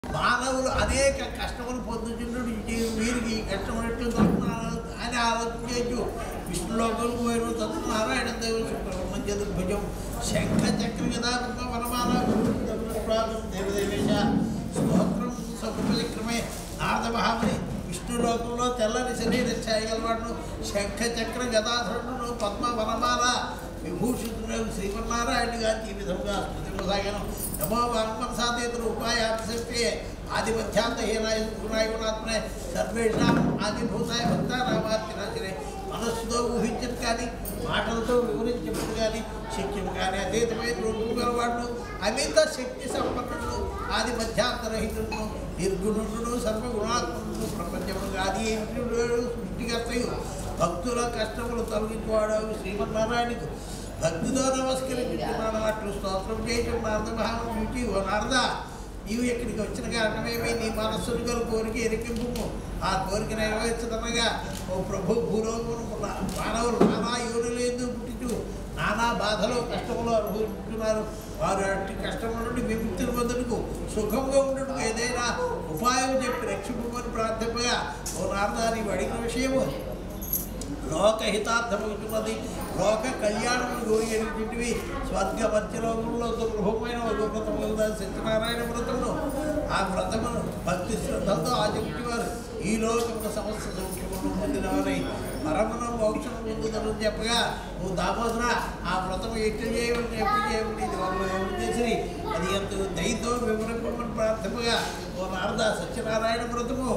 మానవులు అనేక కష్టములు పొందుతున్నట్టు వీరికి ఈ కష్టమైనట్లు తప్పున్నారు అని ఆలోచన చేయొచ్చు విష్ణులోకం పోయిన తత్వ నారాయణ దేవుడు సుబ్రహ్మణ్య చతుర్భుజం శంఖ చక్ర గదా వనమాల దేవదేవేశ స్తోత్రం సకుపచక్రమే నారద మహాముని విష్ణులోకంలో తెల్లని శరీర ఛాయగలవాడును శంఖ చక్ర గదాధరుడును పద్మ వనమాల విభూషితుడు శ్రీమన్నారాయణ గారికి ఈ విధంగా స్మృతి కొనసాగాను నమో వాంగ్మసాదేతుడు ఉపాయాభిశక్తే ఆదిమధ్యాంత హీనాయ గుణాయ గుణాత్మనే సర్వేషాం ఆదిభూతాయ భక్తారామార్తినాశనే మనస్సుతో ఊహించడం కానీ మాటలతో వివరించడం కానీ శక్యం కానీ అతీతమైన రూపం గలవాడు అమిత శక్తి సంపన్నుడు ఆది మధ్యాంతరహితుడు నిర్గుణుడు సర్వగుణాత్మకుడు ప్రపంచముడు ఆది ఇంద్రుడు సృష్టికర్తయు భక్తుల కష్టములు తొలగించువాడు శ్రీమన్నారాయణకు భక్తితో నమస్కరించుకున్నాను అట్లు స్తోత్రం చేయటం నారద మహాముని ఓ నారద నీవు ఇక్కడికి వచ్చిన కారణమేమి నీ మనస్సును గల కోరిక ఎరికింపు ఆ కోరిక నెరవేర్చదనగా ఓ ప్రభు భూలోకమును మానవులు నానా యోనులు ఎందుకు పుట్టించు నానా బాధలు కష్టములు అనుభవిస్తున్నారు వారు అట్టి కష్టముల నుండి విముక్తిని పొందుటకు సుఖంగా ఉండటకు ఏదైనా ఉపాయం చెప్పి రక్షింపమని ప్రార్థింపగా ఓ నారదా నీవు అడిగిన విషయము లోకహితార్థమవుతున్నది లోక కళ్యాణము గోరి ఎడిటివి స్వర్గ మధ్యలోకంలో దుర్లభమైన ఒక వ్రతము సత్యనారాయణ వ్రతమును ఆ వ్రతమును భక్తి శ్రద్ధలతో ఆచరించేవారు ఈ లోకముల సమస్త సౌఖ్యమును పొందినవారై పరమున మోక్షం పొందుదని చెప్పగా ఓ దామోదర ఆ వ్రతము ఎట్లు చేయమని ఎప్పుడు చేయమని ఇది వాళ్ళు ఎవరు చేసి అది ఎంత దయతో వివరింపమని ప్రార్థనగా ఓ నారద సత్యనారాయణ వ్రతము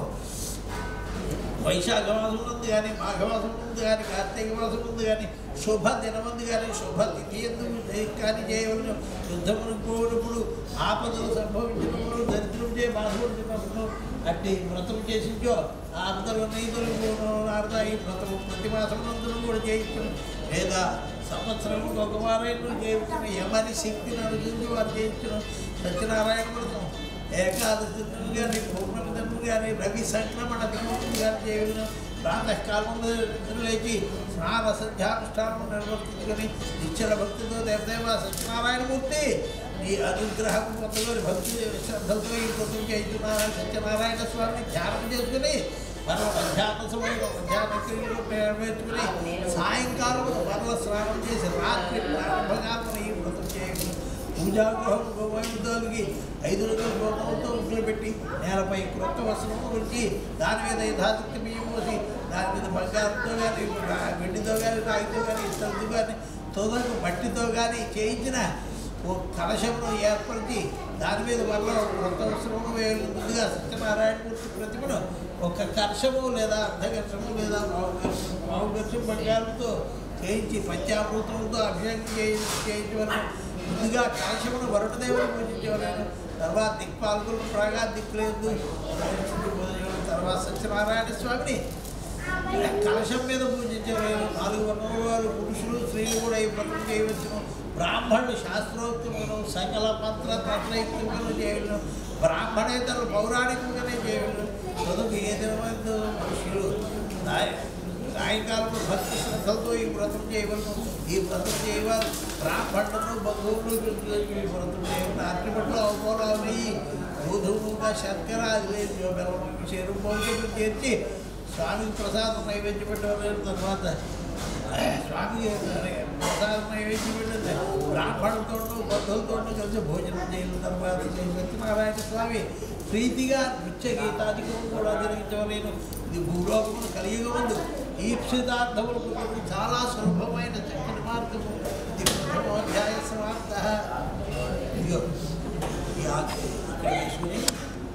వైశాఖ మాసం ఉంది కానీ మాఘమాసం ఉంది కానీ కార్తీక మాసం ఉంది కానీ శుభ దినమంది కానీ శుభ తిథి ఎందుకు కానీ చేయవలను యుద్ధమును పోయినప్పుడు ఆపదలు సంభవించినప్పుడు దరిద్రం చే బాధపడుతున్నప్పుడు అట్టి వ్రతం చేసించో ఆపదలు నైతులు ఆడతా ఈ వ్రతము ప్రతి మాసమునందును కూడా చేయించను లేదా సంవత్సరం ఒక వారైనా చేయించిన ఎవరి శక్తిని అనుసరించి వారు చేయించను సత్యనారాయణ వ్రతం ఏకాదశి దినం కానీ పౌర్ణమి దినం కానీ రవి సంక్రమణ దినం కానీ చేయడం ప్రాతకాలంలో నిద్రలేచి స్నాన సంధ్యానుష్ఠానం నిర్వర్తించుకొని నిశ్చల భక్తితో దేవదేవ సత్యనారాయణమూర్తి నీ అనుగ్రహం పొందగోని భక్తి శ్రద్ధలతో ఈ వ్రతం చేస్తున్నారా సత్యనారాయణ స్వామిని ధ్యానం చేసుకుని మనం అధ్యాత్మ సమయంలో అధ్యాత్మ క్రియలు నెరవేర్చుకుని సాయంకాలం వరల స్నానం చేసి రాత్రి ప్రారంభకాలం ఈ వ్రతం చేయగలం పూజాగృహం గోవైద్యులకి ఐదు రోజుల గోపంతో ముగ్గులు పెట్టి నేలపై క్రొత్త వస్త్రము ఉంచి దాని మీద యథాశక్తి బియ్యం పోసి దాని మీద బంగారంతో కానీ వెండితో కానీ రాగితో కానీ ఇత్తడితో కానీ తోదకు మట్టితో కానీ చేయించిన ఓ కలశమును ఏర్పరిచి దాని మీద వల్ల క్రొత్త వస్త్రము వేలు ముందుగా సత్యనారాయణమూర్తి ప్రతిమను ఒక కర్షము లేదా అర్ధకర్షము లేదా పావు పావు కర్షం బంగారంతో చేయించి పంచామృతంతో అభిషేకం చేయించి చేయించవలను ముందుగా కలశమును వరుణదేవుడు పూజించేవారు తర్వాత దిక్పాలకులు ప్రాగా దిక్కులేదు తర్వాత సత్యనారాయణ స్వామిని కలశం మీద పూజించేవారు నాలుగు వర్ణముల వారు పురుషులు స్త్రీలు కూడా ఈ వ్రతం చేయవచ్చును బ్రాహ్మణులు శాస్త్రోక్తములను సకల మంత్ర తత్వయుక్తములను చేయవలను బ్రాహ్మణేతరులు పౌరాణికంగానే చేయవలను చదువు ఏ దినమైందో మనుషులు దాని సాయంకాలంలో భక్తి శ్రద్ధలతో ఈ వ్రతం చేయవలను ఈ వ్రతం చేయవారు బ్రాహ్మణులను బంధువులు ఈ వ్రతం చేయవలను అన్ని పట్ల అవపోలాలు నెయ్యి గోధుమగా శర్కర అది లేదు బెల్లం చేరు భోజనం చేర్చి స్వామికి ప్రసాదం నైవేద్యం పెట్టవలేదు తర్వాత స్వామికి ప్రసాదం నైవేద్యం పెట్టింది బ్రాహ్మణులతోనూ బంధువులతోనూ కలిసి భోజనం చేయడం తర్వాత శ్రీ సత్యనారాయణ స్వామి ప్రీతిగా నృత్య గీతాధికము కూడా జరిగించవలేను ఇది భూలోకమును కలియుగముందు ఈప్సితార్థములు పొందడం చాలా సులభమైన చక్కని మార్గము ఇది ప్రథమోధ్యాయ సమాప్త ఇదిగో ఈ ఆకు ఇక్కడ వేసుకుని